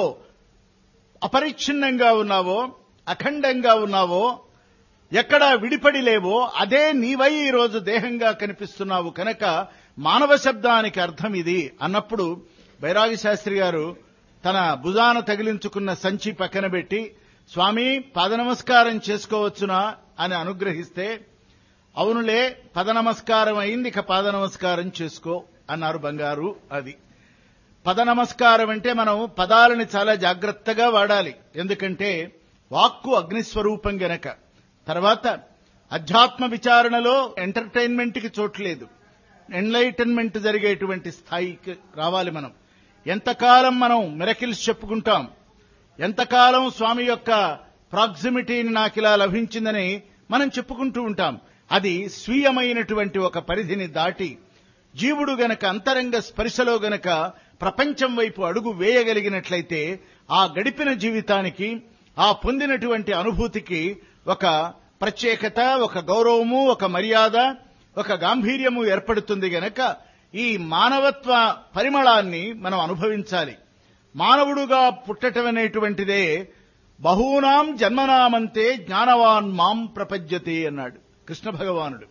అపరిచ్ఛిన్నంగా ఉన్నావో అఖండంగా ఉన్నావో ఎక్కడా విడిపడి లేవో అదే నీవై ఈరోజు దేహంగా కనిపిస్తున్నావు కనుక మానవ శబ్దానికి అర్థం ఇది అన్నప్పుడు బైరాగి శాస్త్రి గారు తన భుజాన తగిలించుకున్న సంచి పక్కన పెట్టి స్వామి పాద నమస్కారం చేసుకోవచ్చునా అని అనుగ్రహిస్తే అవునులే పద నమస్కారం అయింది ఇక పాద నమస్కారం చేసుకో అన్నారు బంగారు అది పద నమస్కారం అంటే మనం పదాలని చాలా జాగ్రత్తగా వాడాలి ఎందుకంటే వాక్కు అగ్నిస్వరూపం గనక తర్వాత అధ్యాత్మ విచారణలో ఎంటర్టైన్మెంట్ కి చోట్లేదు ఎన్లైటన్మెంట్ జరిగేటువంటి స్థాయికి రావాలి మనం ఎంతకాలం మనం మిరకిల్స్ చెప్పుకుంటాం ఎంతకాలం స్వామి యొక్క ప్రాక్సిమిటీని నాకు ఇలా లభించిందని మనం చెప్పుకుంటూ ఉంటాం అది స్వీయమైనటువంటి ఒక పరిధిని దాటి జీవుడు గనక అంతరంగ స్పర్శలో గనక ప్రపంచం వైపు అడుగు వేయగలిగినట్లయితే ఆ గడిపిన జీవితానికి ఆ పొందినటువంటి అనుభూతికి ఒక ప్రత్యేకత ఒక గౌరవము ఒక మర్యాద ఒక గాంభీర్యము ఏర్పడుతుంది గనక ఈ మానవత్వ పరిమళాన్ని మనం అనుభవించాలి మానవుడుగా పుట్టటం అనేటువంటిదే బహూనాం జన్మనామంతే జ్ఞానవాన్ మాం ప్రపద్యతే అన్నాడు కృష్ణ భగవానుడు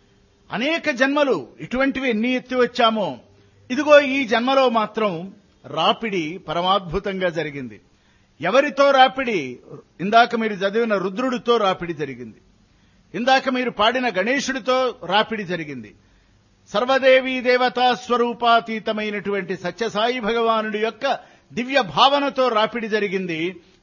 అనేక జన్మలు ఇటువంటివి ఎన్ని ఎత్తి వచ్చామో ఇదిగో ఈ జన్మలో మాత్రం రాపిడి పరమాద్భుతంగా జరిగింది ఎవరితో రాపిడి ఇందాక మీరు చదివిన రుద్రుడితో రాపిడి జరిగింది ఇందాక మీరు పాడిన గణేశుడితో రాపిడి జరిగింది సర్వదేవీ దేవతా స్వరూపాతీతమైనటువంటి సత్యసాయి భగవానుడి యొక్క దివ్య భావనతో రాపిడి జరిగింది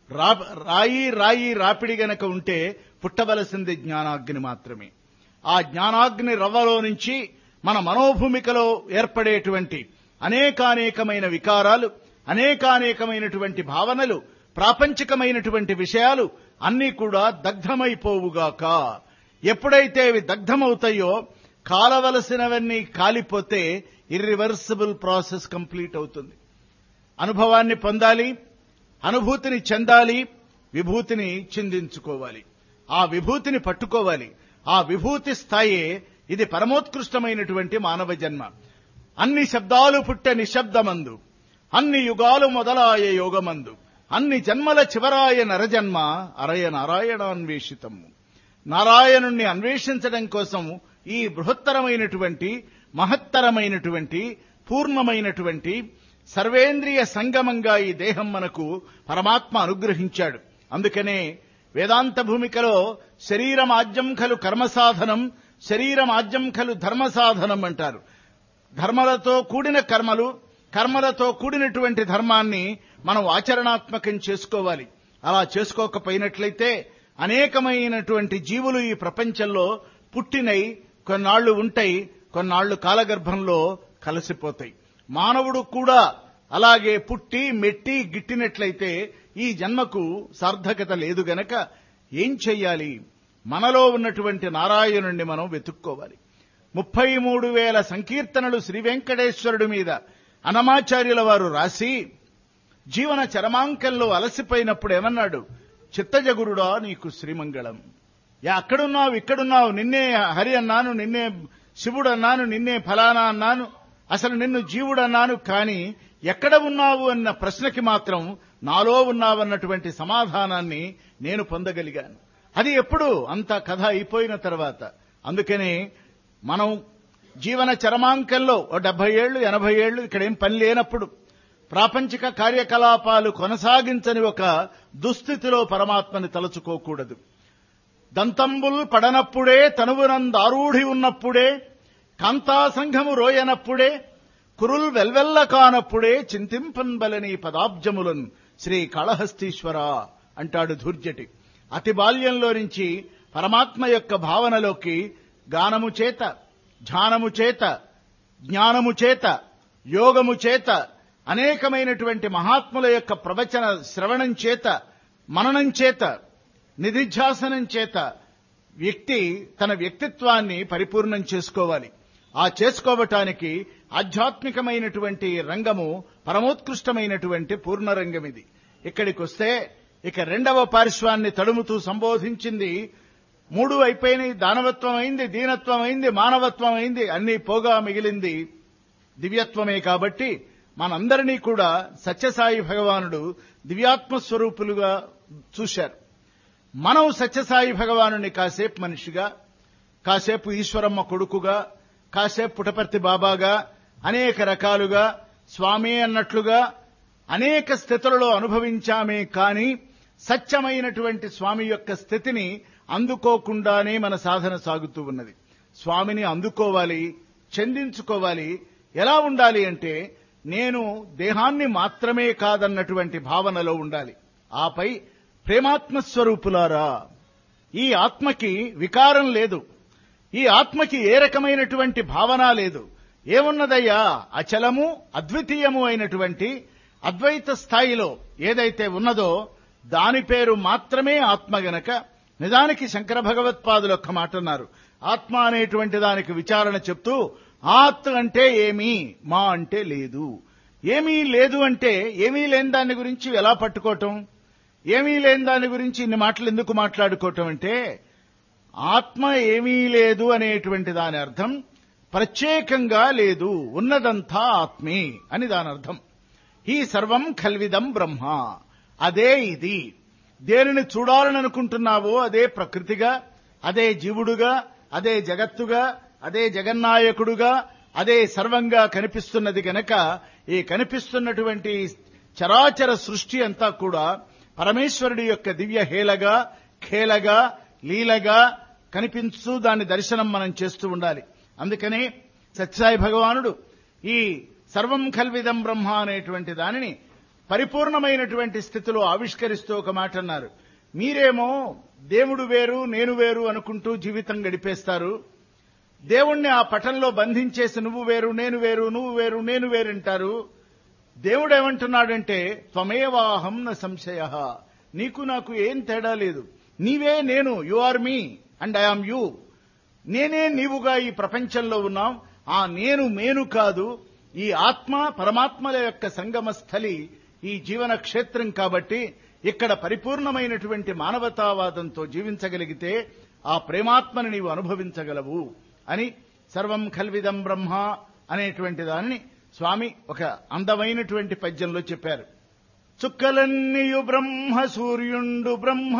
రాయి రాయి రాపిడి గనక ఉంటే పుట్టవలసింది జ్ఞానాగ్ని మాత్రమే ఆ జ్ఞానాగ్ని రవ్వలో నుంచి మన మనోభూమికలో ఏర్పడేటువంటి అనేకానేకమైన వికారాలు అనేకానేకమైనటువంటి భావనలు ప్రాపంచికమైనటువంటి విషయాలు అన్నీ కూడా దగ్ధమైపోవుగాక ఎప్పుడైతే అవి దగ్ధమవుతాయో కాలవలసినవన్నీ కాలిపోతే ఇర్రివర్సిబుల్ ప్రాసెస్ కంప్లీట్ అవుతుంది అనుభవాన్ని పొందాలి అనుభూతిని చెందాలి విభూతిని చిందించుకోవాలి ఆ విభూతిని పట్టుకోవాలి ఆ విభూతి స్థాయే ఇది పరమోత్కృష్టమైనటువంటి మానవ జన్మ అన్ని శబ్దాలు పుట్టే నిశ్శబ్దమందు అన్ని యుగాలు మొదలాయ యోగమందు అన్ని జన్మల చివరాయ నరజన్మ అరయ నారాయణాన్వేషితము నారాయణుణ్ణి అన్వేషించడం కోసం ఈ బృహత్తరమైనటువంటి మహత్తరమైనటువంటి పూర్ణమైనటువంటి సర్వేంద్రియ సంగమంగా ఈ దేహం మనకు పరమాత్మ అనుగ్రహించాడు అందుకనే వేదాంత భూమికలో శరీరమాజ్యం ఖలు కర్మసాధనం శరీరమాజ్యం ఖలు ధర్మ సాధనం అంటారు ధర్మలతో కూడిన కర్మలు కర్మలతో కూడినటువంటి ధర్మాన్ని మనం ఆచరణాత్మకం చేసుకోవాలి అలా చేసుకోకపోయినట్లయితే అనేకమైనటువంటి జీవులు ఈ ప్రపంచంలో పుట్టినై కొన్నాళ్లు ఉంటాయి కొన్నాళ్లు కాలగర్భంలో కలిసిపోతాయి మానవుడు కూడా అలాగే పుట్టి మెట్టి గిట్టినట్లయితే ఈ జన్మకు సార్థకత లేదు గనక ఏం చెయ్యాలి మనలో ఉన్నటువంటి నారాయణుణ్ణి మనం వెతుక్కోవాలి ముప్పై మూడు వేల సంకీర్తనలు శ్రీ వెంకటేశ్వరుడి మీద అనమాచార్యుల వారు రాసి జీవన చరమాంకంలో అలసిపోయినప్పుడు ఏమన్నాడు చిత్తజగురుడా నీకు శ్రీమంగళం యా అక్కడున్నావు ఇక్కడున్నావు నిన్నే హరి అన్నాను నిన్నే శివుడు అన్నాను నిన్నే ఫలానా అన్నాను అసలు నిన్ను జీవుడు అన్నాను కానీ ఎక్కడ ఉన్నావు అన్న ప్రశ్నకి మాత్రం నాలో ఉన్నావన్నటువంటి సమాధానాన్ని నేను పొందగలిగాను అది ఎప్పుడు అంత కథ అయిపోయిన తర్వాత అందుకని మనం జీవన చరమాంకంలో ఓ డెబ్బై ఏళ్ళు ఎనభై ఏళ్ళు ఇక్కడ ఏం పని లేనప్పుడు ప్రాపంచిక కార్యకలాపాలు కొనసాగించని ఒక దుస్థితిలో పరమాత్మని తలుచుకోకూడదు దంతంబుల్ పడనప్పుడే తనువునందారూఢి ఉన్నప్పుడే కాంతాసంఘము రోయనప్పుడే కురుల్ వెల్వెల్ల కానప్పుడే చింతింపన్బలని పదాబ్జములన్ శ్రీ కాళహస్తీశ్వర అంటాడు ధూర్జటి అతి బాల్యంలో నుంచి పరమాత్మ యొక్క భావనలోకి గానము చేత ధ్యానము చేత జ్ఞానము చేత యోగము చేత అనేకమైనటువంటి మహాత్ముల యొక్క ప్రవచన శ్రవణం చేత మననం చేత నిధిధ్యాసనం చేత వ్యక్తి తన వ్యక్తిత్వాన్ని పరిపూర్ణం చేసుకోవాలి ఆ చేసుకోవటానికి ఆధ్యాత్మికమైనటువంటి రంగము పరమోత్కృష్టమైనటువంటి పూర్ణరంగం ఇది ఇక్కడికి వస్తే ఇక రెండవ పార్శ్వాన్ని తడుముతూ సంబోధించింది మూడు అయిపోయినాయి దానవత్వం అయింది దీనత్వం అయింది మానవత్వం అయింది అన్ని పోగా మిగిలింది దివ్యత్వమే కాబట్టి మనందరినీ కూడా సత్యసాయి భగవానుడు దివ్యాత్మ స్వరూపులుగా చూశారు మనం సత్యసాయి భగవానుని కాసేపు మనిషిగా కాసేపు ఈశ్వరమ్మ కొడుకుగా కాసేపు పుటపర్తి బాబాగా అనేక రకాలుగా స్వామి అన్నట్లుగా అనేక స్థితులలో అనుభవించామే కాని సత్యమైనటువంటి స్వామి యొక్క స్థితిని అందుకోకుండానే మన సాధన సాగుతూ ఉన్నది స్వామిని అందుకోవాలి చెందించుకోవాలి ఎలా ఉండాలి అంటే నేను దేహాన్ని మాత్రమే కాదన్నటువంటి భావనలో ఉండాలి ఆపై ప్రేమాత్మ స్వరూపులారా ఈ ఆత్మకి వికారం లేదు ఈ ఆత్మకి ఏ రకమైనటువంటి భావన లేదు ఏమున్నదయ్యా అచలము అద్వితీయము అయినటువంటి అద్వైత స్థాయిలో ఏదైతే ఉన్నదో దాని పేరు మాత్రమే ఆత్మ గనక నిజానికి శంకర భగవత్పాదులు ఒక్క మాట అన్నారు ఆత్మ అనేటువంటి దానికి విచారణ చెప్తూ ఆత్ అంటే ఏమీ మా అంటే లేదు ఏమీ లేదు అంటే ఏమీ లేని దాని గురించి ఎలా పట్టుకోవటం ఏమీ లేని దాని గురించి ఇన్ని మాటలు ఎందుకు మాట్లాడుకోవటం అంటే ఆత్మ ఏమీ లేదు అనేటువంటి దాని అర్థం ప్రత్యేకంగా లేదు ఉన్నదంతా ఆత్మే అని దాని అర్థం ఈ సర్వం కల్విదం బ్రహ్మ అదే ఇది దేనిని చూడాలని అనుకుంటున్నావో అదే ప్రకృతిగా అదే జీవుడుగా అదే జగత్తుగా అదే జగన్నాయకుడుగా అదే సర్వంగా కనిపిస్తున్నది గనక ఈ కనిపిస్తున్నటువంటి చరాచర సృష్టి అంతా కూడా పరమేశ్వరుడి యొక్క దివ్య హేలగా ఖేలగా లీలగా కనిపించు దాని దర్శనం మనం చేస్తూ ఉండాలి అందుకనే సత్యసాయి భగవానుడు ఈ సర్వం కల్విదం బ్రహ్మ అనేటువంటి దానిని పరిపూర్ణమైనటువంటి స్థితిలో ఆవిష్కరిస్తూ ఒక మాట అన్నారు మీరేమో దేవుడు వేరు నేను వేరు అనుకుంటూ జీవితం గడిపేస్తారు దేవుణ్ణి ఆ పటంలో బంధించేసి నువ్వు వేరు నేను వేరు నువ్వు వేరు నేను వేరంటారు దేవుడు ఏమంటున్నాడంటే త్వమేవాహం న సంశయ నీకు నాకు ఏం తేడా లేదు నీవే నేను you are me and I am you నేనే నీవుగా ఈ ప్రపంచంలో ఉన్నాం ఆ నేను మేను కాదు ఈ ఆత్మ పరమాత్మల యొక్క సంగమ స్థలి ఈ జీవన క్షేత్రం కాబట్టి ఇక్కడ పరిపూర్ణమైనటువంటి మానవతావాదంతో జీవించగలిగితే ఆ ప్రేమాత్మని నీవు అనుభవించగలవు అని సర్వం కల్విదం బ్రహ్మ అనేటువంటి దానిని స్వామి ఒక అందమైనటువంటి పద్యంలో చెప్పారు చుక్కలన్నీయు బ్రహ్మ సూర్యుండు బ్రహ్మ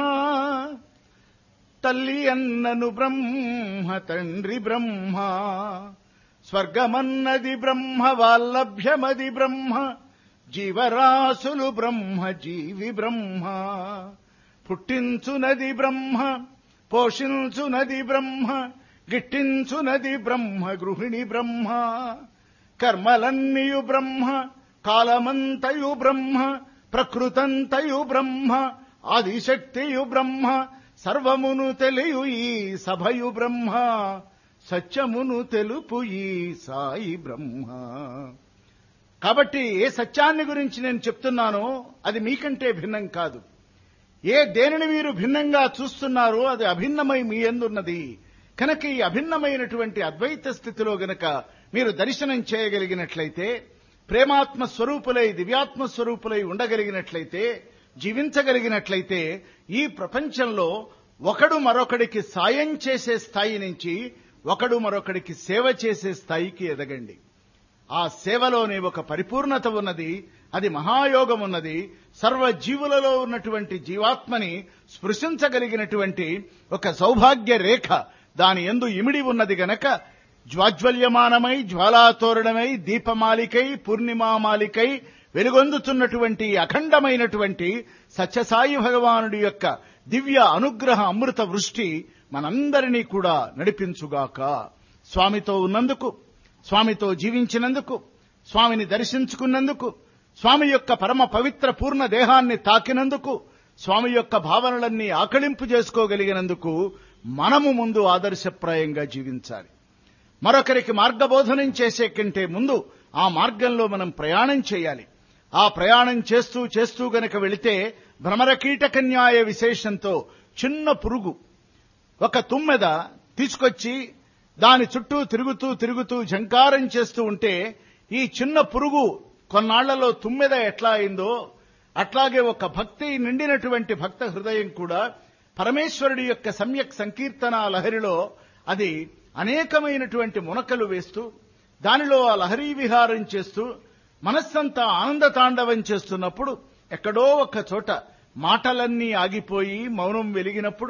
తల్లి అన్నను బ్రహ్మ తండ్రి బ్రహ్మ స్వర్గమన్నది బ్రహ్మ వాల్లభ్యమది బ్రహ్మ జీవరాశులు బ్రహ్మ జీవి బ్రహ్మ పుట్టించునది బ్రహ్మ పోషించునది బ్రహ్మ గిట్టించునది బ్రహ్మ గృహిణి బ్రహ్మ కర్మలన్నీయు బ్రహ్మ కాలమంతయు బ్రహ్మ ప్రకృతంతయు బ్రహ్మ ఆదిశక్తియు బ్రహ్మ సర్వమును తెలియు ఈ సభయు బ్రహ్మ సత్యమును తెలుపు ఈ సాయి బ్రహ్మ కాబట్టి ఏ సత్యాన్ని గురించి నేను చెప్తున్నానో అది మీకంటే భిన్నం కాదు ఏ దేనిని మీరు భిన్నంగా చూస్తున్నారో అది అభిన్నమై మీ ఎందున్నది కనుక ఈ అభిన్నమైనటువంటి అద్వైత స్థితిలో గనక మీరు దర్శనం చేయగలిగినట్లయితే ప్రేమాత్మ స్వరూపులై దివ్యాత్మ స్వరూపులై ఉండగలిగినట్లయితే జీవించగలిగినట్లయితే ఈ ప్రపంచంలో ఒకడు మరొకడికి సాయం చేసే స్థాయి నుంచి ఒకడు మరొకడికి సేవ చేసే స్థాయికి ఎదగండి ఆ సేవలోనే ఒక పరిపూర్ణత ఉన్నది అది మహాయోగం ఉన్నది సర్వ జీవులలో ఉన్నటువంటి జీవాత్మని స్పృశించగలిగినటువంటి ఒక సౌభాగ్య రేఖ దాని ఎందు ఇమిడి ఉన్నది గనక జ్వాజ్వల్యమానమై జ్వాలాతోరణమై దీపమాలికై పూర్ణిమామాలికై వెలుగొందుతున్నటువంటి అఖండమైనటువంటి సత్యసాయి భగవానుడి యొక్క దివ్య అనుగ్రహ అమృత వృష్టి మనందరినీ కూడా నడిపించుగాక స్వామితో ఉన్నందుకు స్వామితో జీవించినందుకు స్వామిని దర్శించుకున్నందుకు స్వామి యొక్క పరమ పవిత్ర పూర్ణ దేహాన్ని తాకినందుకు స్వామి యొక్క భావనలన్నీ ఆకళింపు చేసుకోగలిగినందుకు మనము ముందు ఆదర్శప్రాయంగా జీవించాలి మరొకరికి మార్గబోధనం చేసే కంటే ముందు ఆ మార్గంలో మనం ప్రయాణం చేయాలి ఆ ప్రయాణం చేస్తూ చేస్తూ గనక వెళితే భ్రమర కీటకన్యాయ విశేషంతో చిన్న పురుగు ఒక తుమ్మెద తీసుకొచ్చి దాని చుట్టూ తిరుగుతూ తిరుగుతూ జంకారం చేస్తూ ఉంటే ఈ చిన్న పురుగు కొన్నాళ్లలో తుమ్మెద ఎట్లా అయిందో అట్లాగే ఒక భక్తి నిండినటువంటి భక్త హృదయం కూడా పరమేశ్వరుడి యొక్క సమ్యక్ సంకీర్తన లహరిలో అది అనేకమైనటువంటి మునకలు వేస్తూ దానిలో ఆ లహరీ విహారం చేస్తూ మనస్సంతా ఆనంద తాండవం చేస్తున్నప్పుడు ఎక్కడో ఒక చోట మాటలన్నీ ఆగిపోయి మౌనం వెలిగినప్పుడు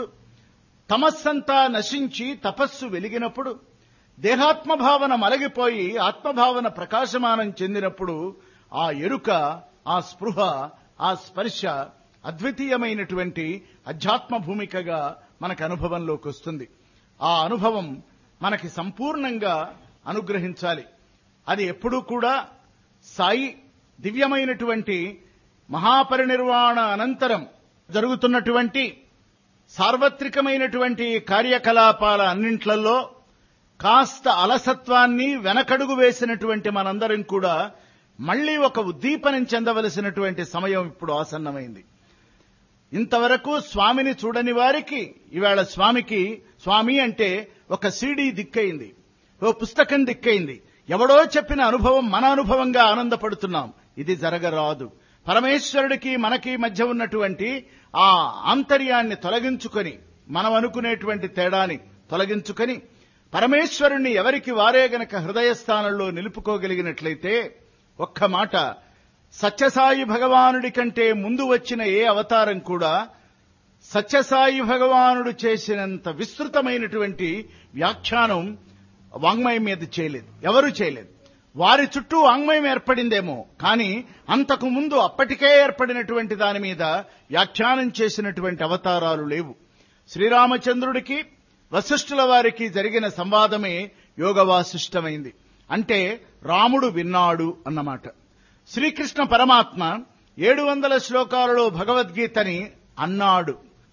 తమస్సంతా నశించి తపస్సు వెలిగినప్పుడు దేహాత్మభావన మలగిపోయి ఆత్మభావన ప్రకాశమానం చెందినప్పుడు ఆ ఎరుక ఆ స్పృహ ఆ స్పర్శ అద్వితీయమైనటువంటి అధ్యాత్మ భూమికగా మనకు అనుభవంలోకి వస్తుంది ఆ అనుభవం మనకి సంపూర్ణంగా అనుగ్రహించాలి అది ఎప్పుడూ కూడా సాయి దివ్యమైనటువంటి మహాపరినిర్వాణ అనంతరం జరుగుతున్నటువంటి సార్వత్రికమైనటువంటి కార్యకలాపాల అన్నింట్లలో కాస్త అలసత్వాన్ని వెనకడుగు వేసినటువంటి మనందరం కూడా మళ్లీ ఒక ఉద్దీపనం చెందవలసినటువంటి సమయం ఇప్పుడు ఆసన్నమైంది ఇంతవరకు స్వామిని చూడని వారికి ఇవాళ స్వామికి స్వామి అంటే ఒక సీడీ దిక్కయింది ఓ పుస్తకం దిక్కయింది ఎవడో చెప్పిన అనుభవం మన అనుభవంగా ఆనందపడుతున్నాం ఇది జరగరాదు పరమేశ్వరుడికి మనకి మధ్య ఉన్నటువంటి ఆ ఆంతర్యాన్ని తొలగించుకొని మనం అనుకునేటువంటి తేడాని తొలగించుకొని పరమేశ్వరుణ్ణి ఎవరికి వారే గనక హృదయ స్థానంలో నిలుపుకోగలిగినట్లయితే ఒక్క మాట సత్యసాయి భగవానుడి కంటే ముందు వచ్చిన ఏ అవతారం కూడా సత్యసాయి భగవానుడు చేసినంత విస్తృతమైనటువంటి వ్యాఖ్యానం వాంగ్మయం మీద చేయలేదు ఎవరు చేయలేదు వారి చుట్టూ వాంగ్మయం ఏర్పడిందేమో కానీ అంతకు ముందు అప్పటికే ఏర్పడినటువంటి దాని మీద వ్యాఖ్యానం చేసినటువంటి అవతారాలు లేవు శ్రీరామచంద్రుడికి వశిష్ఠుల వారికి జరిగిన సంవాదమే యోగ వాసిష్టమైంది అంటే రాముడు విన్నాడు అన్నమాట శ్రీకృష్ణ పరమాత్మ ఏడు వందల శ్లోకాలలో భగవద్గీతని అన్నాడు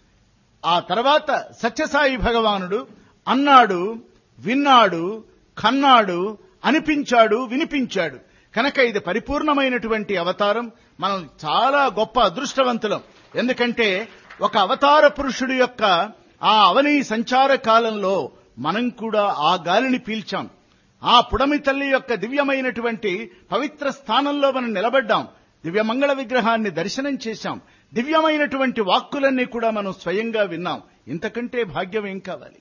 ఆ తర్వాత సత్యసాయి భగవానుడు అన్నాడు విన్నాడు కన్నాడు అనిపించాడు వినిపించాడు కనుక ఇది పరిపూర్ణమైనటువంటి అవతారం మనం చాలా గొప్ప అదృష్టవంతులం ఎందుకంటే ఒక అవతార పురుషుడి యొక్క ఆ అవనీ సంచార కాలంలో మనం కూడా ఆ గాలిని పీల్చాం ఆ పుడమి తల్లి యొక్క దివ్యమైనటువంటి పవిత్ర స్థానంలో మనం నిలబడ్డాం దివ్యమంగళ విగ్రహాన్ని దర్శనం చేశాం దివ్యమైనటువంటి వాక్కులన్నీ కూడా మనం స్వయంగా విన్నాం ఇంతకంటే భాగ్యం ఏం కావాలి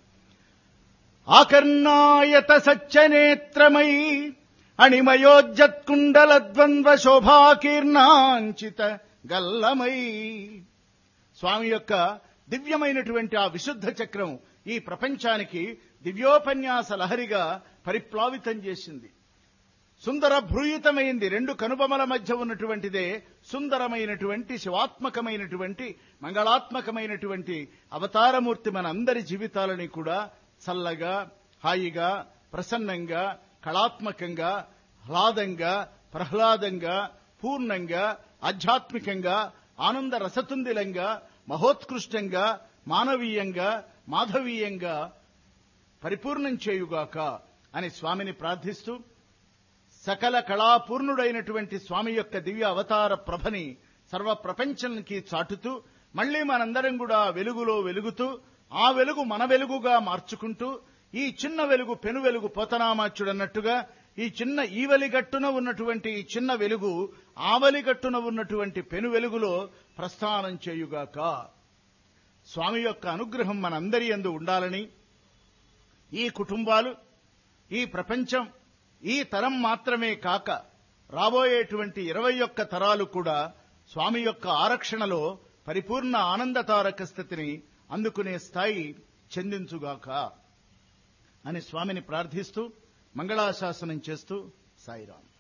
ఆకర్ణాయత సచ్చనేత్రమై అణిమయోజ్జత్కుండల ద్వంద్వ శోభాకీర్ణాంచిత గల్లమై స్వామి యొక్క దివ్యమైనటువంటి ఆ విశుద్ధ చక్రం ఈ ప్రపంచానికి దివ్యోపన్యాస లహరిగా పరిప్లావితం చేసింది సుందర భ్రూయితమైంది రెండు కనుబొమల మధ్య ఉన్నటువంటిదే సుందరమైనటువంటి శివాత్మకమైనటువంటి మంగళాత్మకమైనటువంటి అవతారమూర్తి మన అందరి జీవితాలని కూడా చల్లగా హాయిగా ప్రసన్నంగా కళాత్మకంగా హ్లాదంగా ప్రహ్లాదంగా పూర్ణంగా ఆధ్యాత్మికంగా ఆనంద రసతుందిలంగా మహోత్కృష్టంగా మానవీయంగా మాధవీయంగా పరిపూర్ణం చేయుగాక అని స్వామిని ప్రార్థిస్తూ సకల కళాపూర్ణుడైనటువంటి స్వామి యొక్క దివ్య అవతార ప్రభని సర్వ ప్రపంచానికి చాటుతూ మళ్లీ మనందరం కూడా వెలుగులో వెలుగుతూ ఆ వెలుగు మన వెలుగుగా మార్చుకుంటూ ఈ చిన్న వెలుగు పెను వెలుగు పోతనామాచ్యుడన్నట్టుగా ఈ చిన్న ఈవలిగట్టున ఉన్నటువంటి ఈ చిన్న వెలుగు ఆవలిగట్టున ఉన్నటువంటి పెను వెలుగులో ప్రస్థానం చేయుగాక స్వామి యొక్క అనుగ్రహం మనందరి యందు ఉండాలని ఈ కుటుంబాలు ఈ ప్రపంచం ఈ తరం మాత్రమే కాక రాబోయేటువంటి ఇరవై ఒక్క తరాలు కూడా స్వామి యొక్క ఆరక్షణలో పరిపూర్ణ ఆనందతారక స్థితిని అందుకునే స్థాయి చెందించుగాక అని స్వామిని ప్రార్థిస్తూ మంగళాశాసనం చేస్తూ సాయిరాం